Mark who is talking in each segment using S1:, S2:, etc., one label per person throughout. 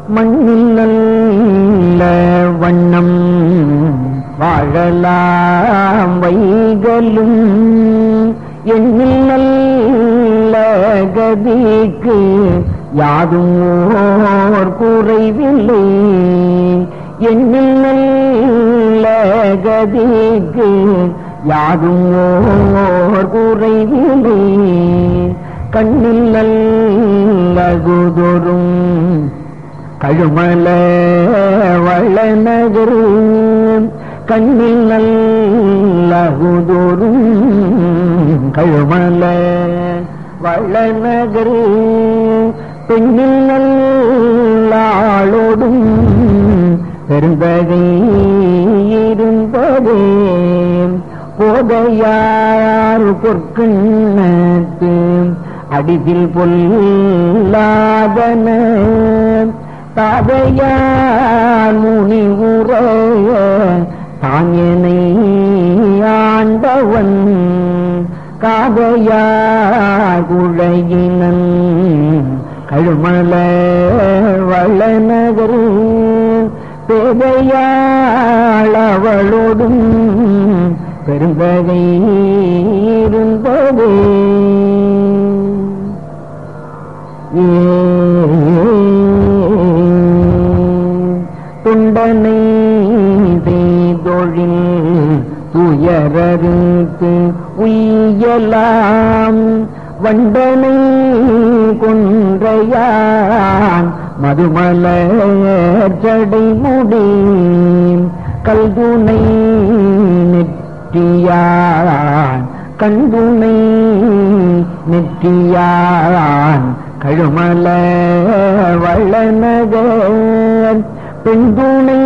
S1: மண்ணில் நல்ல வண்ணம் வாழலாம் வைகளும் எண்ணில் நல்ல கதிக்கு யாதும் ஓர் குறைவில்லை எண்ணில் நல்ல கதிக்கு யாதும் ஓர் குறைவில்லை கண்ணில் நல்ல குதொரும் கழுமல வளநகர் கண்ணில் நல்லகுதோறும் கழுமல வளநகர் பெண்ணில் நல்லாளோடும் பெருந்தகை இருந்ததே போதையார் பொற்கண்ணத்து அடிதில் பொல்லாதன தாதையார் முனி உற தாயனை ஆண்டவன் காதையார் குழையினன் கழுமல வளநகர் பேதையாளவளோடும் பெருந்தகை இருந்ததே துண்டனை செய்தொழில் துயரறுத்து உய்யலாம் வண்டனை கொன்றையான் மதுமலர் ஜடை முடி கல்துணை நெற்றியான் கண்துணை நெற்றியான் கழுமல வளநகர் பெண்துணை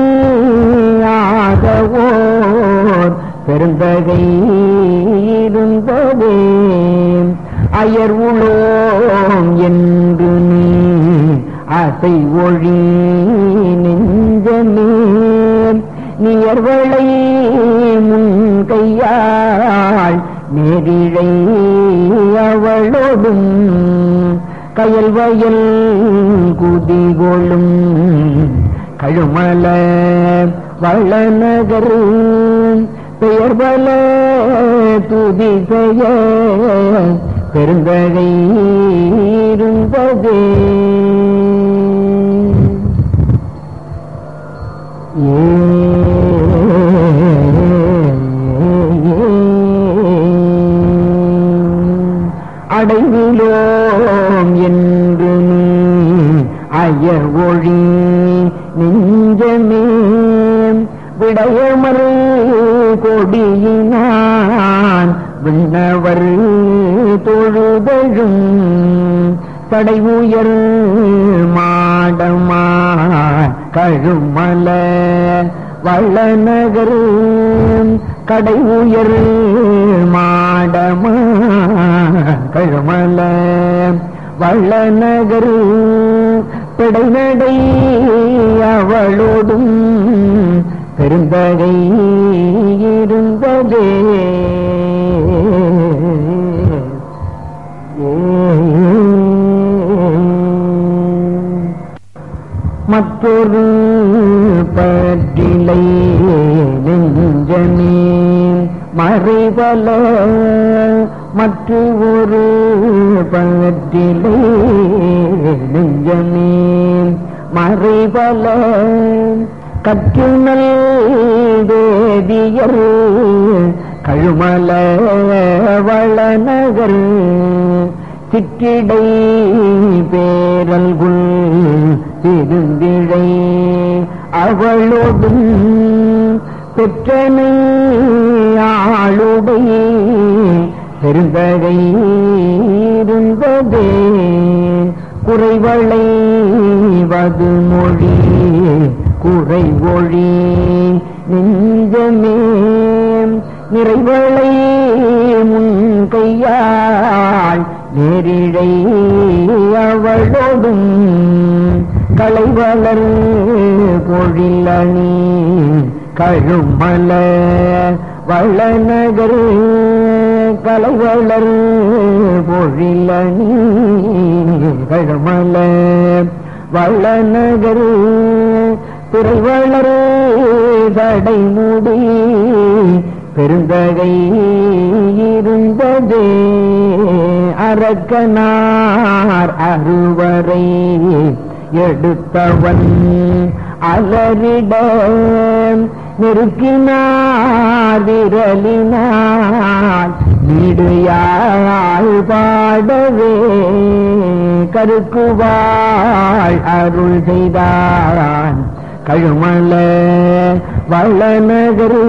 S1: ஆகவோர் பெருந்தகை இருந்ததே அயர் உளோம் என்று நீ அசை ஒழி நெஞ்சமே நியர்வளை முன் கையாள் நேரிழை அவளோடும் கயல் வயல் குதிகொளும் கழுமல வளநகர் பெயர் பல துதி செய்ய பெருந்தகை இருந்ததே அடைவிலோம் என்று நீ அயர் ஒழி நெஞ்சமே விடயமறு கொடியினான் விண்ணவர் தொழுதழும் தடை உயர் மாடமா கழுமல வளநகர் கடை உயர் மாடமா கழுமல வளநகர் பிடைநடை அவளோடும் பெருந்தகை இருந்ததே மற்றொரு பற்றிலை நெஞ்சமே மறைவல மற்ற ஒரு பற்றிலை நெஞ்சமே மறைவல கற்றுநல் வேதியர் கழுமல வளநகர் சிற்றிடை பேரல்குள் திருந்திழை அவளோடும் பெற்றனை ஆளுடை பெருந்தகை இருந்ததே குறைவளை வது மொழி குறை ஒழி நெஞ்சமே நிறைவளை முன் கையாள் நேரிழை அவளோடும் களைவளர் பொழிலணி கழுமல வளநகர் கலைவளர் பொழிலணி கழுமல வளநகர் துறைவளர் சடைமுடி பெருந்தகை இருந்ததே அரக்கனார் அறுவரை எடுத்தவன் அலறிட நெருக்கினார் விரலினார் வீடுயாள் பாடவே கருக்குவாள் அருள் செய்தான் கழுமல வளநகரு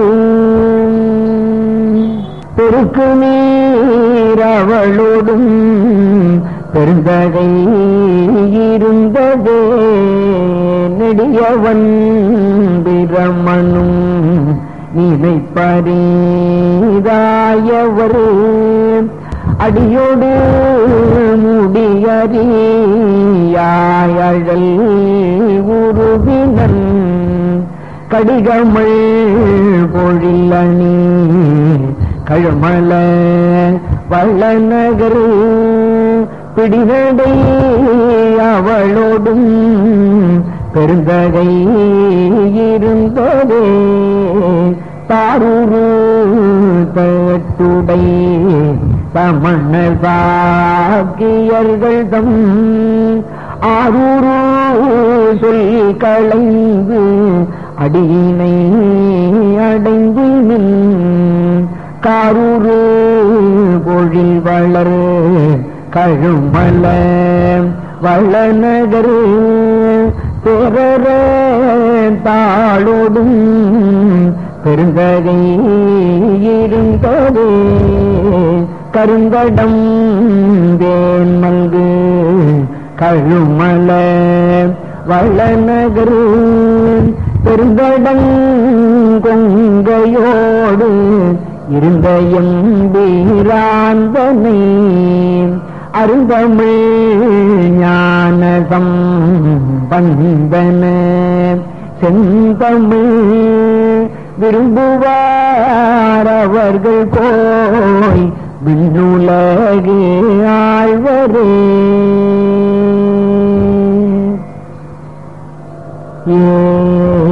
S1: பெருக்கு நீர் அவளோடும் பெருந்தகை இருந்ததே நெடியவன் பிரமனும் நினைப்பரீதாயவர் அடியோடு முடியறியாயழல் உருவினன் கடிகமல் பொழிலணி கழுமல வள்ளநகர் பிடிநடை அவளோடும் பெருந்தகை இருந்ததே தாரூரு தட்டுடை சமணர் சாக்கியர்கள் தம் ஆரூரு சொல் களைந்து அடியினை அடைந்து நின் காரூரு பொழில் வளர் கழுமல வளநகர் பிறர தாளோடும் பெருந்தகை இருந்ததே கருங்கடம் வேன் மல்கு கழுமல வளநகர் பெருங்கடம் கொங்கையோடு இருந்த எம்பீராந்தனை அருந்தமிழ் ஞானசம் பந்தன செந்தமிழ் விரும்புவார் அவர்கள் போய் விண்ணுலகு ஆழ்வரே ஏ